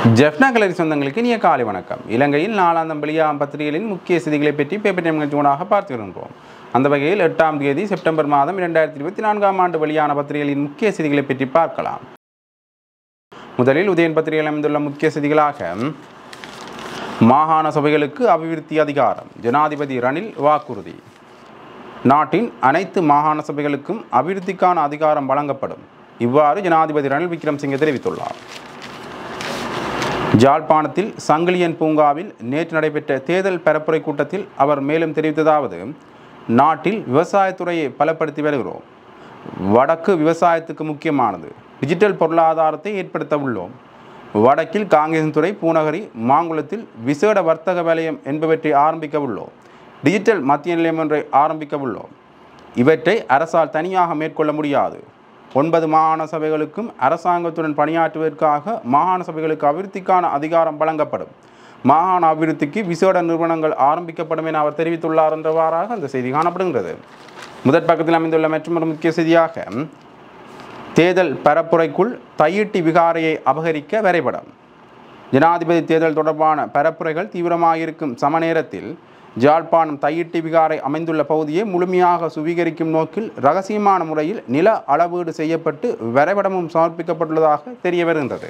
ஜெஃப்னா கலரி சொந்தங்களுக்கு இனிய காலை வணக்கம் இலங்கையில் நாளாந்தம் வெளியாகும் பத்திரிகைகளின் முக்கிய செய்திகளை பற்றி பேப்பர் டைம் நிகழ்ச்சியூடாக பார்த்து வருகின்றோம் அந்த வகையில் எட்டாம் தேதி செப்டம்பர் மாதம் இரண்டாயிரத்தி இருபத்தி நான்காம் ஆண்டு வெளியான பத்திரிகைகளின் முக்கிய செய்திகளை பற்றி பார்க்கலாம் முதலில் உதயன் பத்திரிகையில் அமைந்துள்ள முக்கிய செய்திகளாக மாகாண சபைகளுக்கு அபிவிருத்தி அதிகாரம் ஜனாதிபதி ரணில் வாக்குறுதி நாட்டின் அனைத்து மாகாண சபைகளுக்கும் அபிவிருத்திக்கான அதிகாரம் வழங்கப்படும் இவ்வாறு ஜனாதிபதி ரணில் விக்ரம்சிங்கே தெரிவித்துள்ளார் ஜாழ்ப்பாணத்தில் சங்கிலியன் பூங்காவில் நேற்று நடைபெற்ற தேர்தல் பரப்புரை கூட்டத்தில் அவர் மேலும் தெரிவித்ததாவது நாட்டில் விவசாயத்துறையை பலப்படுத்தி வருகிறோம் வடக்கு விவசாயத்துக்கு முக்கியமானது டிஜிட்டல் பொருளாதாரத்தை ஏற்படுத்த உள்ளோம் வடக்கில் காங்கிரஸ் துறை பூநகரி மாங்குளத்தில் விசேட வர்த்தக வலயம் என்பவற்றை ஆரம்பிக்க உள்ளோம் டிஜிட்டல் மத்திய நிலையம் ஒன்றை ஆரம்பிக்க உள்ளோம் இவற்றை அரசால் தனியாக மேற்கொள்ள முடியாது ஒன்பது மாகாண சபைகளுக்கும் அரசாங்கத்துடன் பணியாற்றுவதற்காக மாகாண சபைகளுக்கு அபிவிருத்திக்கான அதிகாரம் வழங்கப்படும் மாகாண அபிவிருத்திக்கு விசேட நிறுவனங்கள் ஆரம்பிக்கப்படும் என அவர் தெரிவித்துள்ளார் என்றவாறாக அந்த செய்தி காணப்படுகிறது முதற் பக்கத்தில் அமைந்துள்ள மற்றொரு முக்கிய செய்தியாக தேர்தல் பரப்புரைக்குள் தையிட்டி விகாரையை அபகரிக்க வரைபடம் ஜனாதிபதி தேர்தல் தொடர்பான பரப்புரைகள் தீவிரமாக இருக்கும் சம நேரத்தில் ஜாழ்ப்பாணம் தையிட்டி விகாரை அமைந்துள்ள பகுதியை முழுமையாக சுவீகரிக்கும் நோக்கில் ரகசியமான முறையில் நில அளவீடு செய்யப்பட்டு வரைபடமும் சமர்ப்பிக்கப்பட்டுள்ளதாக தெரிய வருகின்றது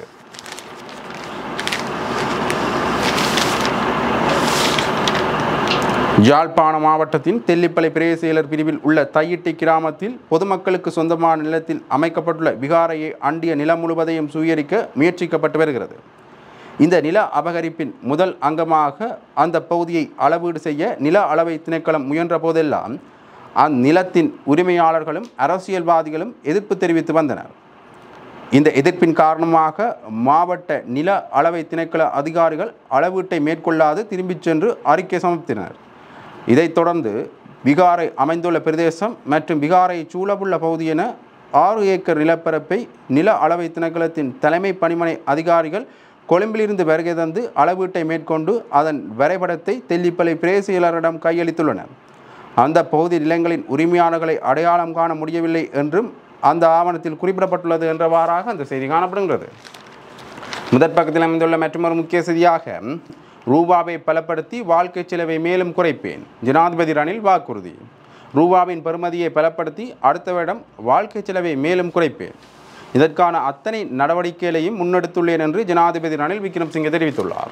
யாழ்ப்பாண மாவட்டத்தின் தெல்லிப்பளை பிரதேச செயலர் பிரிவில் உள்ள தையிட்டி கிராமத்தில் பொதுமக்களுக்கு சொந்தமான நிலத்தில் அமைக்கப்பட்டுள்ள விகாரையை அண்டிய நிலம் முழுவதையும் சுவீகரிக்க முயற்சிக்கப்பட்டு வருகிறது இந்த நில அபகரிப்பின் முதல் அங்கமாக அந்த பகுதியை அளவீடு செய்ய நில அளவை திணைக்களம் முயன்ற போதெல்லாம் அந்நிலத்தின் உரிமையாளர்களும் அரசியல்வாதிகளும் எதிர்ப்பு தெரிவித்து வந்தனர் இந்த எதிர்ப்பின் காரணமாக மாவட்ட நில அளவை திணைக்கள அதிகாரிகள் அளவீட்டை மேற்கொள்ளாது திரும்பிச் சென்று அறிக்கை சமர்ப்பித்தனர் இதைத் தொடர்ந்து விகாரை அமைந்துள்ள பிரதேசம் மற்றும் விகாரை சூழவுள்ள பகுதி என ஆறு ஏக்கர் நிலப்பரப்பை நில அளவை திணைக்களத்தின் தலைமை பணிமனை அதிகாரிகள் கொழும்பிலிருந்து வருகை தந்து அளவீட்டை மேற்கொண்டு அதன் வரைபடத்தை தெல்லிப்பளை பிரேசியலரிடம் கையளித்துள்ளனர் அந்த பகுதி நிலங்களின் உரிமையாளர்களை அடையாளம் காண முடியவில்லை என்றும் அந்த ஆவணத்தில் குறிப்பிடப்பட்டுள்ளது என்றவாறாக அந்த செய்தி காணப்படுகிறது முதற் பக்கத்தில் அமைந்துள்ள மற்றொரு முக்கிய செய்தியாக ரூபாவை பலப்படுத்தி வாழ்க்கை செலவை மேலும் குறைப்பேன் ஜனாதிபதி ரணில் வாக்குறுதி ரூபாவின் பெறுமதியை பலப்படுத்தி அடுத்த வருடம் வாழ்க்கை செலவை மேலும் குறைப்பேன் இதற்கான அத்தனை நடவடிக்கைகளையும் முன்னெடுத்துள்ளேன் என்று ஜனாதிபதி ரணில் விக்ரம்சிங்கே தெரிவித்துள்ளார்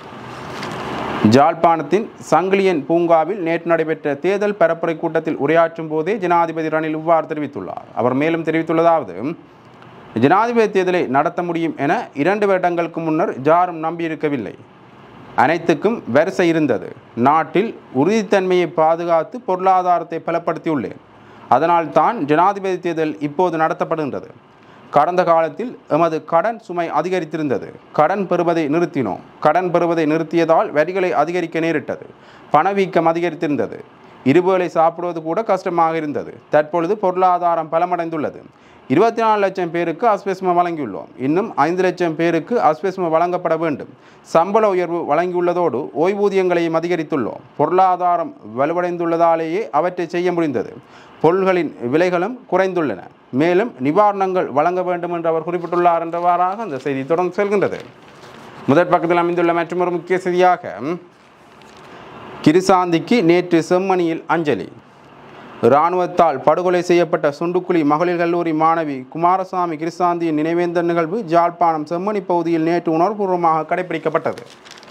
ஜாழ்ப்பாணத்தின் சங்கிலியன் பூங்காவில் நேற்று நடைபெற்ற தேர்தல் பரப்புரை கூட்டத்தில் உரையாற்றும் போதே ஜனாதிபதி ரணில் இவ்வாறு தெரிவித்துள்ளார் அவர் மேலும் தெரிவித்துள்ளதாவது ஜனாதிபதி தேர்தலை நடத்த முடியும் என இரண்டு வருடங்களுக்கு முன்னர் யாரும் நம்பியிருக்கவில்லை அனைத்துக்கும் வரிசை இருந்தது நாட்டில் உறுதித்தன்மையை பாதுகாத்து பொருளாதாரத்தை பலப்படுத்தியுள்ளேன் அதனால் தான் ஜனாதிபதி தேர்தல் இப்போது நடத்தப்படுகின்றது கடந்த காலத்தில் எமது கடன் சுமை அதிகரித்திருந்தது கடன் பெறுவதை நிறுத்தினோம் கடன் பெறுவதை நிறுத்தியதால் வரிகளை அதிகரிக்க நேரிட்டது பணவீக்கம் அதிகரித்திருந்தது இருவேளை சாப்பிடுவது கூட கஷ்டமாக இருந்தது தற்பொழுது பொருளாதாரம் பலமடைந்துள்ளது இருபத்தி நாலு லட்சம் பேருக்கு அஸ்பெஸ்ம வழங்கியுள்ளோம் இன்னும் ஐந்து லட்சம் பேருக்கு அஸ்பெஸ்ம வழங்கப்பட வேண்டும் சம்பள உயர்வு வழங்கியுள்ளதோடு ஓய்வூதியங்களையும் அதிகரித்துள்ளோம் பொருளாதாரம் வலுவடைந்துள்ளதாலேயே அவற்றை செய்ய முடிந்தது பொருள்களின் விலைகளும் குறைந்துள்ளன மேலும் நிவாரணங்கள் வழங்க வேண்டும் என்று அவர் குறிப்பிட்டுள்ளார் என்றவாறாக அந்த செய்தி தொடர்ந்து செல்கின்றது முதற் பக்கத்தில் அமைந்துள்ள மற்றொரு முக்கிய செய்தியாக கிருசாந்திக்கு நேற்று செம்மணியில் அஞ்சலி இராணுவத்தால் படுகொலை செய்யப்பட்ட சுண்டுக்குழி மகளிர் கல்லூரி மாணவி குமாரசாமி கிருசாந்தியின் நினைவேந்தல் நிகழ்வு ஜாழ்ப்பாணம் செம்மணி பகுதியில் நேற்று உணர்வுபூர்வமாக கடைபிடிக்கப்பட்டது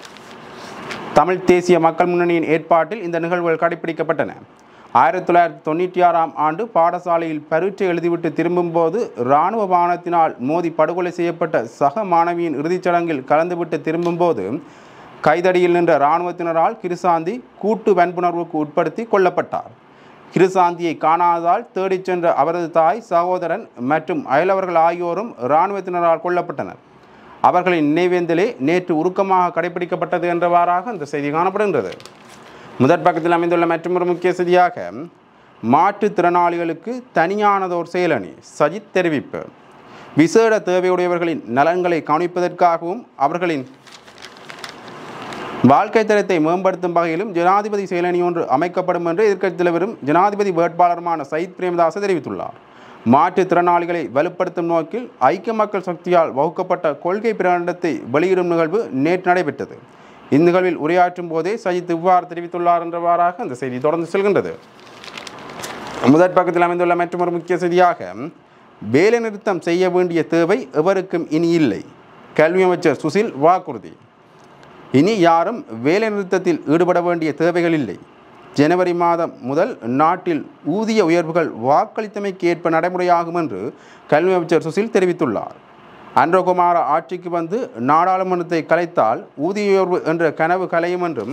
தமிழ் தேசிய மக்கள் முன்னணியின் ஏற்பாட்டில் இந்த நிகழ்வுகள் கடைபிடிக்கப்பட்டன ஆயிரத்தி தொள்ளாயிரத்தி தொண்ணூற்றி ஆறாம் ஆண்டு பாடசாலையில் பரீட்சை எழுதிவிட்டு திரும்பும்போது இராணுவ வாகனத்தினால் மோதி படுகொலை செய்யப்பட்ட சக மாணவியின் இறுதிச் சடங்கில் கலந்துவிட்டு திரும்பும்போது கைதடியில் நின்ற இராணுவத்தினரால் கிருசாந்தி கூட்டு வன்புணர்வுக்கு உட்படுத்தி கொல்லப்பட்டார் கிருசாந்தியை காணாததால் தேடிச் சென்ற அவரது தாய் சகோதரன் மற்றும் அயலவர்கள் ஆகியோரும் இராணுவத்தினரால் கொல்லப்பட்டனர் அவர்களின் நினைவேந்தலே நேற்று உருக்கமாக கடைபிடிக்கப்பட்டது என்றவாறாக அந்த செய்தி காணப்படுகின்றது முதற் பக்கத்தில் அமைந்துள்ள மற்றொரு முக்கிய செய்தியாக மாற்றுத்திறனாளிகளுக்கு தனியானதோர் செயலணி சஜித் தெரிவிப்பு விசேட தேவையுடையவர்களின் நலன்களை கவனிப்பதற்காகவும் அவர்களின் வாழ்க்கை தரத்தை மேம்படுத்தும் வகையிலும் ஜனாதிபதி செயலணி ஒன்று அமைக்கப்படும் என்று எதிர்க்கட்சித் தலைவரும் ஜனாதிபதி வேட்பாளருமான சயித் பிரேமதாச தெரிவித்துள்ளார் மாற்றுத்திறனாளிகளை வலுப்படுத்தும் நோக்கில் ஐக்கிய மக்கள் சக்தியால் வகுக்கப்பட்ட கொள்கை பிரகடனத்தை வெளியிடும் நிகழ்வு நேற்று நடைபெற்றது இந்நிகழ்வில் உரையாற்றும் போதே சஜித் இவ்வாறு தெரிவித்துள்ளார் என்றவாறாக அந்த செய்தி தொடர்ந்து செல்கின்றது முதற் பக்கத்தில் அமைந்துள்ள மற்றொரு முக்கிய செய்தியாக வேலை நிறுத்தம் செய்ய வேண்டிய தேவை எவருக்கும் இனி இல்லை கல்வி அமைச்சர் சுசில் வாக்குறுதி இனி யாரும் வேலை நிறுத்தத்தில் ஈடுபட வேண்டிய தேவைகள் இல்லை ஜனவரி மாதம் முதல் நாட்டில் ஊதிய உயர்வுகள் வாக்களித்தமைக்கு ஏற்ப நடைமுறையாகும் என்று கல்வி அமைச்சர் சுசில் தெரிவித்துள்ளார் அன்றகுமார ஆட்சிக்கு வந்து நாடாளுமன்றத்தை கலைத்தால் ஊதிய உயர்வு என்ற கனவு கலையும் என்றும்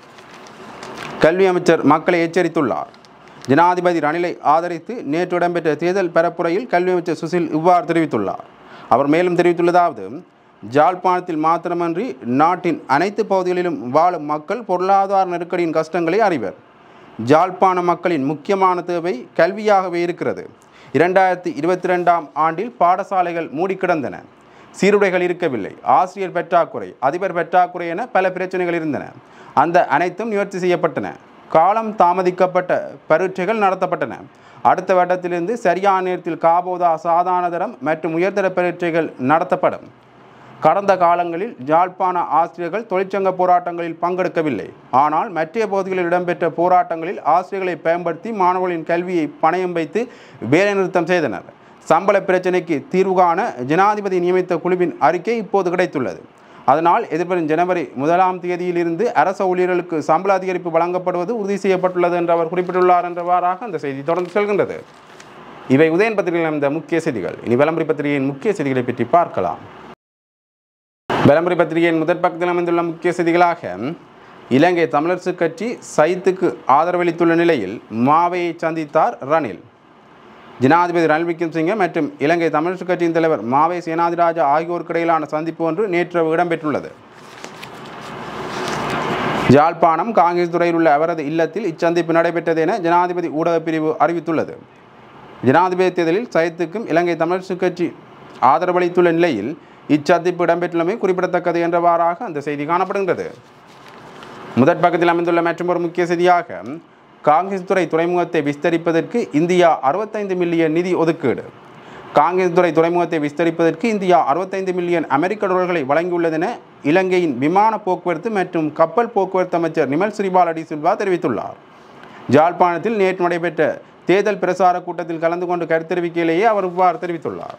கல்வி அமைச்சர் மக்களை எச்சரித்துள்ளார் ஜனாதிபதி ரணிலை ஆதரித்து நேற்று இடம்பெற்ற தேர்தல் பரப்புரையில் கல்வி அமைச்சர் சுசில் இவ்வாறு தெரிவித்துள்ளார் அவர் மேலும் தெரிவித்துள்ளதாவது ஜாழ்ப்பாணத்தில் மாத்திரமன்றி நாட்டின் அனைத்து பகுதிகளிலும் வாழும் மக்கள் பொருளாதார நெருக்கடியின் கஷ்டங்களை அறிவர் ஜாழ்ப்பாண மக்களின் முக்கியமான தேவை கல்வியாகவே இருக்கிறது இரண்டாயிரத்தி இருபத்தி ரெண்டாம் ஆண்டில் பாடசாலைகள் மூடி கிடந்தன சீருடைகள் இருக்கவில்லை ஆசிரியர் பற்றாக்குறை அதிபர் பற்றாக்குறை என பல பிரச்சனைகள் இருந்தன அந்த அனைத்தும் நிவர்த்தி செய்யப்பட்டன காலம் தாமதிக்கப்பட்ட பரீட்சைகள் நடத்தப்பட்டன அடுத்த வட்டத்திலிருந்து சரியான நேரத்தில் காபோதா சாதாரண தரம் மற்றும் உயர்தர பரீட்சைகள் நடத்தப்படும் கடந்த காலங்களில் யாழ்ப்பாண ஆசிரியர்கள் தொழிற்சங்க போராட்டங்களில் பங்கெடுக்கவில்லை ஆனால் மற்ற பகுதிகளில் இடம்பெற்ற போராட்டங்களில் ஆசிரியர்களை பயன்படுத்தி மாணவர்களின் கல்வியை பணயம் வைத்து வேலைநிறுத்தம் செய்தனர் சம்பள பிரச்சினைக்கு தீர்வு காண ஜனாதிபதி நியமித்த குழுவின் அறிக்கை இப்போது கிடைத்துள்ளது அதனால் எதிர்வரும் ஜனவரி முதலாம் தேதியிலிருந்து அரச ஊழியர்களுக்கு சம்பள அதிகரிப்பு வழங்கப்படுவது உறுதி செய்யப்பட்டுள்ளது என்று அவர் குறிப்பிட்டுள்ளார் என்றவாறாக அந்த செய்தி தொடர்ந்து செல்கின்றது இவை உதயன் பத்திரிகையில் இந்த முக்கிய செய்திகள் இனி விளம்பரி பத்திரிகையின் முக்கிய செய்திகளை பற்றி பார்க்கலாம் விளம்பரி பத்திரிகையின் முதற் பக்கத்தில் அமைந்துள்ள முக்கிய செய்திகளாக இலங்கை தமிழரசு கட்சி சைத்துக்கு ஆதரவளித்துள்ள நிலையில் மாவையை சந்தித்தார் ரணில் ஜனாதிபதி ரணில் விக்ரமசிங்கே மற்றும் இலங்கை தமிழரசு கட்சியின் தலைவர் மாவை சேனாதிராஜா ஆகியோருக்கு இடையிலான சந்திப்பு ஒன்று நேற்று இடம்பெற்றுள்ளது யாழ்ப்பாணம் காங்கிரஸ் துறையில் உள்ள அவரது இல்லத்தில் இச்சந்திப்பு நடைபெற்றது என ஜனாதிபதி ஊடகப் பிரிவு அறிவித்துள்ளது ஜனாதிபதி தேர்தலில் சைத்துக்கும் இலங்கை தமிழரசு கட்சி ஆதரவளித்துள்ள நிலையில் இச்சந்திப்பு இடம்பெற்றுள்ளமை குறிப்பிடத்தக்கது என்றவாறாக அந்த செய்தி காணப்படுகின்றது முதற் பக்கத்தில் அமைந்துள்ள மற்றொரு முக்கிய செய்தியாக காங்கிரஸ் துறை துறைமுகத்தை விஸ்தரிப்பதற்கு இந்தியா அறுபத்தைந்து மில்லியன் நிதி ஒதுக்கீடு காங்கிரஸ் துறை துறைமுகத்தை விஸ்தரிப்பதற்கு இந்தியா அறுபத்தைந்து மில்லியன் அமெரிக்க டாலர்களை வழங்கியுள்ளதென இலங்கையின் விமான போக்குவரத்து மற்றும் கப்பல் போக்குவரத்து அமைச்சர் நிமல் ஸ்ரீபால டி சில்வா தெரிவித்துள்ளார் ஜாழ்ப்பாணத்தில் நேற்று நடைபெற்ற தேர்தல் பிரசார கூட்டத்தில் கலந்து கொண்டு கருத்தெரிவிக்கையிலேயே அவர் இவ்வாறு தெரிவித்துள்ளார்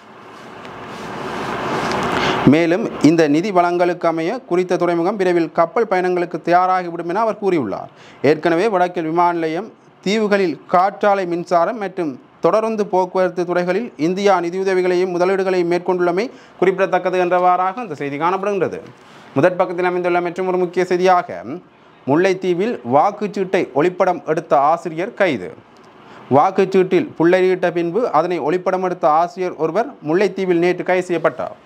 மேலும் இந்த நிதி வளங்களுக்கு அமைய குறித்த துறைமுகம் விரைவில் கப்பல் பயணங்களுக்கு தயாராகிவிடும் என அவர் கூறியுள்ளார் ஏற்கனவே வடக்கில் விமான நிலையம் தீவுகளில் காற்றாலை மின்சாரம் மற்றும் தொடர்ந்து போக்குவரத்து துறைகளில் இந்தியா நிதியுதவிகளையும் முதலீடுகளையும் மேற்கொண்டுள்ளமை குறிப்பிடத்தக்கது என்றவாறாக அந்த செய்தி காணப்படுகின்றது முதற் பக்கத்தில் அமைந்துள்ள மற்றும் ஒரு முக்கிய செய்தியாக முல்லைத்தீவில் வாக்குச்சீட்டை ஒளிப்படம் எடுத்த ஆசிரியர் கைது வாக்குச்சீட்டில் புள்ளரியிட்ட பின்பு அதனை ஒளிப்படம் எடுத்த ஆசிரியர் ஒருவர் முல்லைத்தீவில் நேற்று கைது செய்யப்பட்டார்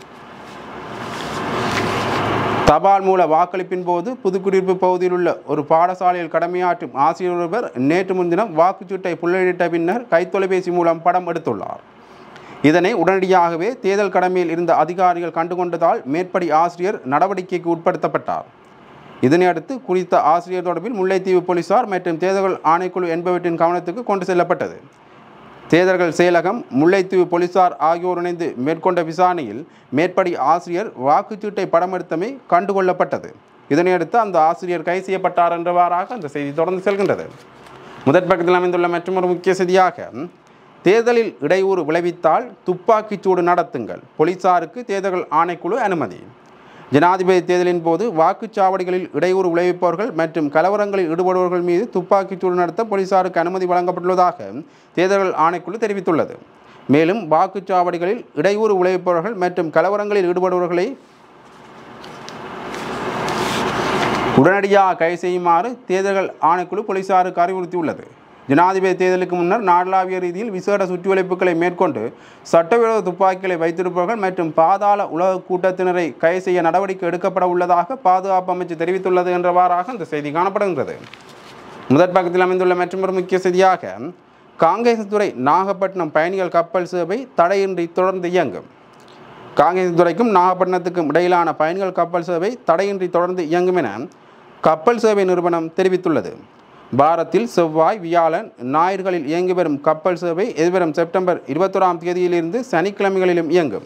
தபால் மூல வாக்களிப்பின் போது புதுக்குடியிருப்பு பகுதியில் உள்ள ஒரு பாடசாலையில் கடமையாற்றும் ஆசிரியர் ஒருவர் நேற்று முன்தினம் வாக்குச்சீட்டை புள்ளியிட்ட பின்னர் கைத்தொலைபேசி மூலம் படம் எடுத்துள்ளார் இதனை உடனடியாகவே தேர்தல் கடமையில் இருந்த அதிகாரிகள் கண்டுகொண்டதால் மேற்படி ஆசிரியர் நடவடிக்கைக்கு உட்படுத்தப்பட்டார் இதனையடுத்து குறித்த ஆசிரியர் தொடர்பில் முல்லைத்தீவு போலீசார் மற்றும் தேர்தல் ஆணைக்குழு என்பவற்றின் கவனத்துக்கு கொண்டு செல்லப்பட்டது தேர்தல்கள் செயலகம் முல்லைத்தீவு போலீசார் ஆகியோர் இணைந்து மேற்கொண்ட விசாரணையில் மேற்படி ஆசிரியர் வாக்குச்சீட்டை படம் எடுத்தமை கண்டுகொள்ளப்பட்டது இதனையடுத்து அந்த ஆசிரியர் கைது செய்யப்பட்டார் என்றவாறாக அந்த செய்தி தொடர்ந்து செல்கின்றது முதற் பக்கத்தில் அமைந்துள்ள மற்றொரு முக்கிய செய்தியாக தேர்தலில் இடையூறு விளைவித்தால் துப்பாக்கிச்சூடு நடத்துங்கள் போலீசாருக்கு தேர்தல்கள் ஆணைக்குழு அனுமதி ஜனாதிபதி தேர்தலின் போது வாக்குச்சாவடிகளில் இடையூறு விளைவிப்பவர்கள் மற்றும் கலவரங்களில் ஈடுபடுபவர்கள் மீது துப்பாக்கிச்சூடு நடத்த போலீசாருக்கு அனுமதி வழங்கப்பட்டுள்ளதாக தேர்தல்கள் ஆணைக்குழு தெரிவித்துள்ளது மேலும் வாக்குச்சாவடிகளில் இடையூறு விளைவிப்பவர்கள் மற்றும் கலவரங்களில் ஈடுபடுபவர்களை உடனடியாக கைது செய்யுமாறு தேர்தல்கள் ஆணைக்குழு போலீசாருக்கு அறிவுறுத்தியுள்ளது ஜனாதிபதி தேர்தலுக்கு முன்னர் நாடளாவிய ரீதியில் விசேட சுற்றுவளைப்புகளை மேற்கொண்டு சட்டவிரோத துப்பாக்கிகளை வைத்திருப்பவர்கள் மற்றும் பாதாள உலக கூட்டத்தினரை கைது செய்ய நடவடிக்கை எடுக்கப்பட உள்ளதாக பாதுகாப்பு அமைச்சு தெரிவித்துள்ளது என்றவாறாக இந்த செய்தி காணப்படுகின்றது முதற் பக்கத்தில் அமைந்துள்ள மற்றொரு முக்கிய செய்தியாக காங்கிரஸ் துறை நாகப்பட்டினம் பயணிகள் கப்பல் சேவை தடையின்றி தொடர்ந்து இயங்கும் காங்கிரஸ் துறைக்கும் நாகப்பட்டினத்துக்கும் இடையிலான பயணிகள் கப்பல் சேவை தடையின்றி தொடர்ந்து இயங்கும் என கப்பல் சேவை நிறுவனம் தெரிவித்துள்ளது பாரத்தில் செவ்வாய் வியாழன் ஞாயிறுகளில் இயங்கி வரும் கப்பல் சேவை எதிர்வரும் செப்டம்பர் இருபத்தொராம் தேதியிலிருந்து சனிக்கிழமைகளிலும் இயங்கும்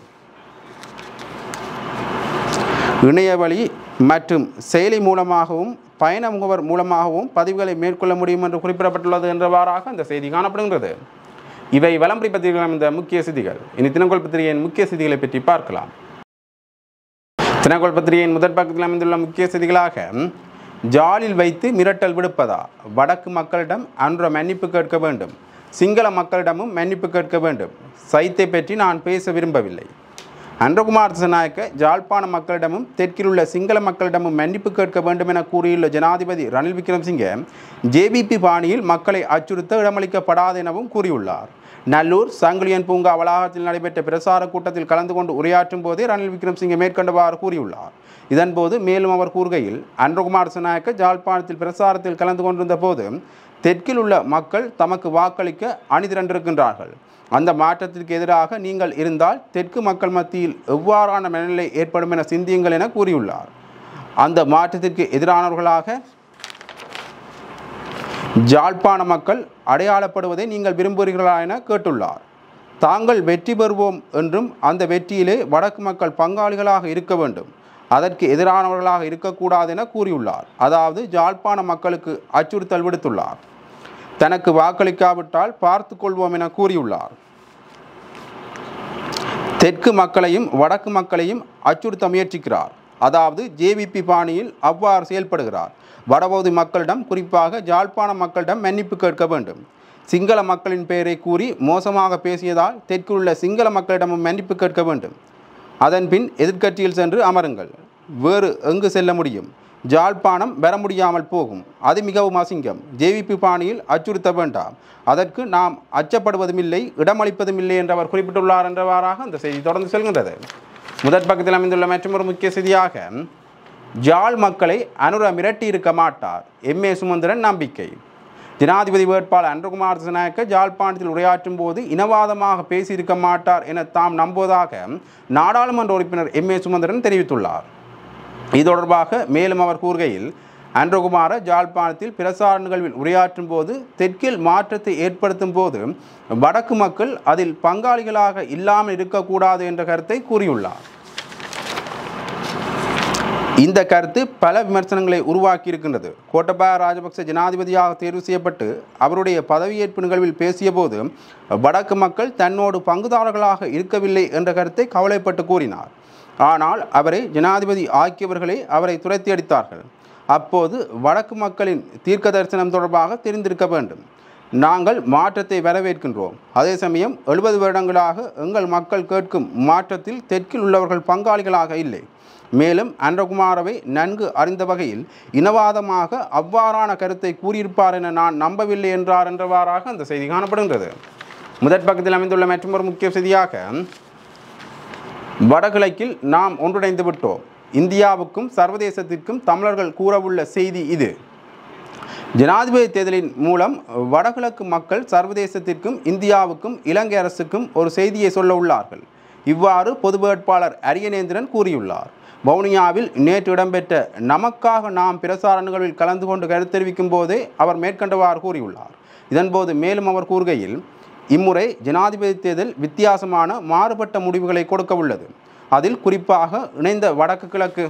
இணையவழி மற்றும் செயலி மூலமாகவும் பயண முகவர் மூலமாகவும் பதிவுகளை மேற்கொள்ள முடியும் என்று குறிப்பிடப்பட்டுள்ளது என்றவாறாக அந்த செய்தி காணப்படுகின்றது இவை வலம்புரி பத்திரிகைகளின் இந்த முக்கிய செய்திகள் இனி தினகோல் பத்திரிகையின் முக்கிய செய்திகளை பற்றி பார்க்கலாம் தினகோல் பத்திரிகையின் முதற் பக்கத்தில் அமைந்துள்ள முக்கிய செய்திகளாக ஜாலில் வைத்து மிரட்டல் விடுப்பதா வடக்கு மக்களிடம் அன்ற மன்னிப்பு கேட்க வேண்டும் சிங்கள மக்களிடமும் மன்னிப்பு கேட்க வேண்டும் சைத்தை பற்றி நான் பேச விரும்பவில்லை அன்றகுமார் திசநாயக்க ஜாழ்ப்பாண மக்களிடமும் தெற்கில் உள்ள சிங்கள மக்களிடமும் மன்னிப்பு கேட்க வேண்டும் என கூறியுள்ள ஜனாதிபதி ரணில் விக்ரமசிங்கே ஜேபிபி பாணியில் மக்களை அச்சுறுத்த இடமளிக்கப்படாது எனவும் கூறியுள்ளார் நல்லூர் சங்கிலியன் பூங்கா வளாகத்தில் நடைபெற்ற பிரசார கூட்டத்தில் கலந்து கொண்டு உரையாற்றும் போதே ரணில் விக்ரமசிங்கே மேற்கண்டவாறு கூறியுள்ளார் இதன்போது மேலும் அவர் கூறுகையில் அன்றகுமார் திசநாயக்க ஜாழ்ப்பாணத்தில் பிரசாரத்தில் கலந்து கொண்டிருந்த போது தெற்கில் உள்ள மக்கள் தமக்கு வாக்களிக்க அணிதிரண்டிருக்கின்றார்கள் அந்த மாற்றத்திற்கு எதிராக நீங்கள் இருந்தால் தெற்கு மக்கள் மத்தியில் எவ்வாறான மனநிலை ஏற்படும் என சிந்தியுங்கள் என கூறியுள்ளார் அந்த மாற்றத்திற்கு எதிரானவர்களாக ஜாழ்ப்பாண மக்கள் அடையாளப்படுவதை நீங்கள் விரும்புகிறீர்களா என கேட்டுள்ளார் தாங்கள் வெற்றி பெறுவோம் என்றும் அந்த வெற்றியிலே வடக்கு மக்கள் பங்காளிகளாக இருக்க வேண்டும் அதற்கு எதிரானவர்களாக இருக்கக்கூடாது என கூறியுள்ளார் அதாவது ஜாழ்ப்பாண மக்களுக்கு அச்சுறுத்தல் விடுத்துள்ளார் தனக்கு வாக்களிக்காவிட்டால் பார்த்து கொள்வோம் என கூறியுள்ளார் தெற்கு மக்களையும் வடக்கு மக்களையும் அச்சுறுத்த முயற்சிக்கிறார் அதாவது ஜேவிபி பாணியில் அவ்வாறு செயல்படுகிறார் வடபகுதி மக்களிடம் குறிப்பாக ஜாழ்ப்பாண மக்களிடம் மன்னிப்பு கேட்க வேண்டும் சிங்கள மக்களின் பெயரை கூறி மோசமாக பேசியதால் தெற்கில் உள்ள சிங்கள மக்களிடமும் மன்னிப்பு கேட்க வேண்டும் அதன்பின் எதிர்க்கட்சியில் சென்று அமருங்கள் வேறு எங்கு செல்ல முடியும் ஜாழ்ப்பாணம் பெற முடியாமல் போகும் அது மிகவும் அசிங்கம் ஜேவிபி பாணியில் அச்சுறுத்த வேண்டாம் அதற்கு நாம் அச்சப்படுவதுமில்லை இடமளிப்பதுமில்லை என்று அவர் குறிப்பிட்டுள்ளார் என்றவாறாக அந்த செய்தி தொடர்ந்து செல்கின்றது முதற் பக்கத்தில் அமைந்துள்ள மற்றொரு முக்கிய செய்தியாக ஜாழ் மக்களை அனுர மிரட்டி இருக்க மாட்டார் எம் ஏ சுமந்திரன் நம்பிக்கை ஜனாதிபதி வேட்பாளர் அன்றகுமார் திசநாயக்க ஜாழ்ப்பாணத்தில் உரையாற்றும் போது இனவாதமாக பேசியிருக்க மாட்டார் என தாம் நம்புவதாக நாடாளுமன்ற உறுப்பினர் எம் ஏ சுமந்திரன் தெரிவித்துள்ளார் இது தொடர்பாக மேலும் அவர் கூறுகையில் அன்றகுமார ஜாழ்ப்பாணத்தில் பிரசார நிகழ்வில் உரையாற்றும் போது தெற்கில் மாற்றத்தை ஏற்படுத்தும் போது வடக்கு மக்கள் அதில் பங்காளிகளாக இல்லாமல் இருக்கக்கூடாது என்ற கருத்தை கூறியுள்ளார் இந்த கருத்து பல விமர்சனங்களை உருவாக்கி இருக்கின்றது கோட்டபாய ராஜபக்ச ஜனாதிபதியாக தேர்வு செய்யப்பட்டு அவருடைய பதவியேற்பு நிகழ்வில் பேசியபோது வடக்கு மக்கள் தன்னோடு பங்குதாரர்களாக இருக்கவில்லை என்ற கருத்தை கவலைப்பட்டு கூறினார் ஆனால் அவரை ஜனாதிபதி ஆக்கியவர்களே அவரை துரத்தி அடித்தார்கள் அப்போது வடக்கு மக்களின் தீர்க்க தரிசனம் தொடர்பாக தெரிந்திருக்க வேண்டும் நாங்கள் மாற்றத்தை வரவேற்கின்றோம் அதே சமயம் எழுபது வருடங்களாக எங்கள் மக்கள் கேட்கும் மாற்றத்தில் தெற்கில் உள்ளவர்கள் பங்காளிகளாக இல்லை மேலும் அன்றகுமாரவை நன்கு அறிந்த வகையில் இனவாதமாக அவ்வாறான கருத்தை கூறியிருப்பார் என நான் நம்பவில்லை என்றார் என்றவாறாக அந்த செய்தி காணப்படுகின்றது முதற் பக்கத்தில் அமைந்துள்ள மற்றொரு முக்கிய செய்தியாக வடகிழக்கில் நாம் ஒன்றிணைந்து விட்டோம் இந்தியாவுக்கும் சர்வதேசத்திற்கும் தமிழர்கள் கூறவுள்ள செய்தி இது ஜனாதிபதி தேர்தலின் மூலம் வடகிழக்கு மக்கள் சர்வதேசத்திற்கும் இந்தியாவுக்கும் இலங்கை அரசுக்கும் ஒரு செய்தியை சொல்ல உள்ளார்கள் இவ்வாறு பொது வேட்பாளர் அரியநேந்திரன் கூறியுள்ளார் வவுனியாவில் நேற்று இடம்பெற்ற நமக்காக நாம் பிரசார நிகழ்வில் கலந்து கொண்டு கருத்து தெரிவிக்கும் போதே அவர் மேற்கண்டவாறு கூறியுள்ளார் இதன்போது மேலும் அவர் கூறுகையில் இம்முறை ஜனாதிபதி தேர்தல் வித்தியாசமான மாறுபட்ட முடிவுகளை கொடுக்க உள்ளது அதில் குறிப்பாக இணைந்த வடக்கு கிழக்கு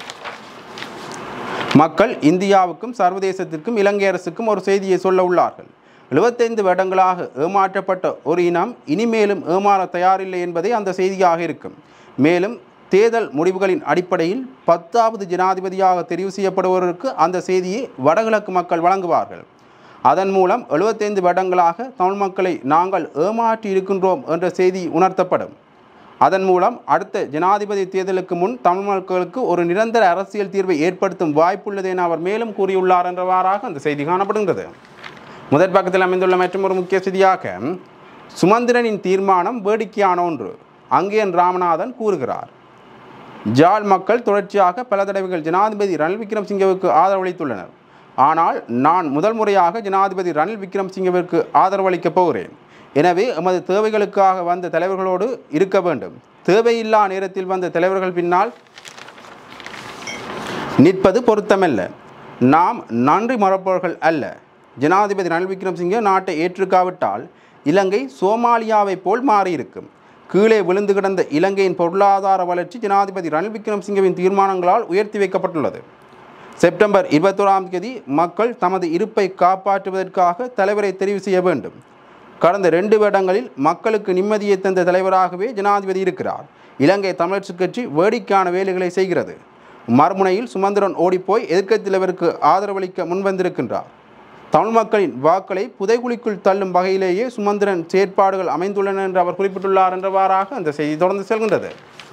மக்கள் இந்தியாவுக்கும் சர்வதேசத்திற்கும் இலங்கை அரசுக்கும் ஒரு செய்தியை சொல்ல உள்ளார்கள் எழுபத்தைந்து வருடங்களாக ஏமாற்றப்பட்ட ஒரு இனம் இனிமேலும் ஏமாற தயாரில்லை என்பதே அந்த செய்தியாக இருக்கும் மேலும் தேர்தல் முடிவுகளின் அடிப்படையில் பத்தாவது ஜனாதிபதியாக தெரிவு செய்யப்படுவதற்கு அந்த செய்தியை வடகிழக்கு மக்கள் வழங்குவார்கள் அதன் மூலம் எழுபத்தைந்து வருடங்களாக தமிழ் மக்களை நாங்கள் ஏமாற்றி இருக்கின்றோம் என்ற செய்தி உணர்த்தப்படும் அதன் மூலம் அடுத்த ஜனாதிபதி தேர்தலுக்கு முன் தமிழ் மக்களுக்கு ஒரு நிரந்தர அரசியல் தீர்வை ஏற்படுத்தும் வாய்ப்புள்ளது என அவர் மேலும் கூறியுள்ளார் என்றவாறாக அந்த செய்தி காணப்படுகின்றது முதற் பக்கத்தில் அமைந்துள்ள மற்றும் ஒரு முக்கிய செய்தியாக சுமந்திரனின் தீர்மானம் வேடிக்கையான ஒன்று அங்கேயன் ராமநாதன் கூறுகிறார் ஜாழ் மக்கள் தொடர்ச்சியாக பல தடவைகள் ஜனாதிபதி ரணில் விக்ரம்சிங்கவுக்கு ஆதரவளித்துள்ளனர் ஆனால் நான் முதல் முறையாக ஜனாதிபதி ரணில் விக்ரம்சிங்கவிற்கு ஆதரவளிக்கப் போகிறேன் எனவே எமது தேவைகளுக்காக வந்த தலைவர்களோடு இருக்க வேண்டும் தேவையில்லா நேரத்தில் வந்த தலைவர்கள் பின்னால் நிற்பது பொருத்தமல்ல நாம் நன்றி மறப்பவர்கள் அல்ல ஜனாதிபதி ரணில் விக்ரமசிங்கே நாட்டை ஏற்றுக்காவிட்டால் இலங்கை சோமாலியாவைப் போல் மாறியிருக்கும் கீழே விழுந்து கிடந்த இலங்கையின் பொருளாதார வளர்ச்சி ஜனாதிபதி ரணில் விக்ரமசிங்கவின் தீர்மானங்களால் உயர்த்தி வைக்கப்பட்டுள்ளது செப்டம்பர் இருபத்தோராம் தேதி மக்கள் தமது இருப்பை காப்பாற்றுவதற்காக தலைவரை தெரிவு செய்ய வேண்டும் கடந்த ரெண்டு வருடங்களில் மக்களுக்கு நிம்மதியை தந்த தலைவராகவே ஜனாதிபதி இருக்கிறார் இலங்கை தமிழரசு கட்சி வேடிக்கையான வேலைகளை செய்கிறது மறுமுனையில் சுமந்திரன் ஓடிப்போய் எதிர்க்கட்சி தலைவருக்கு ஆதரவளிக்க முன்வந்திருக்கின்றார் தமிழ் மக்களின் வாக்களை புதைகுழிக்குள் தள்ளும் வகையிலேயே சுமந்திரன் செயற்பாடுகள் அமைந்துள்ளன என்று அவர் குறிப்பிட்டுள்ளார் என்றவாறாக அந்த செய்தி தொடர்ந்து செல்கின்றது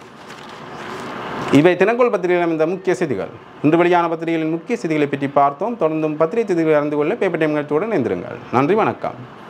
இவை தினக்கோள் பத்திரிகையில் அமைந்த முக்கிய செய்திகள் இன்று வெளியான பத்திரிகைகளின் முக்கிய செய்திகளை பற்றி பார்த்தோம் தொடர்ந்தும் பத்திரிகை செய்திகளை அறிந்து கொள்ள பேப்பர் டைம் நிகழ்ச்சியுடன் இணைந்திருங்கள் நன்றி வணக்கம்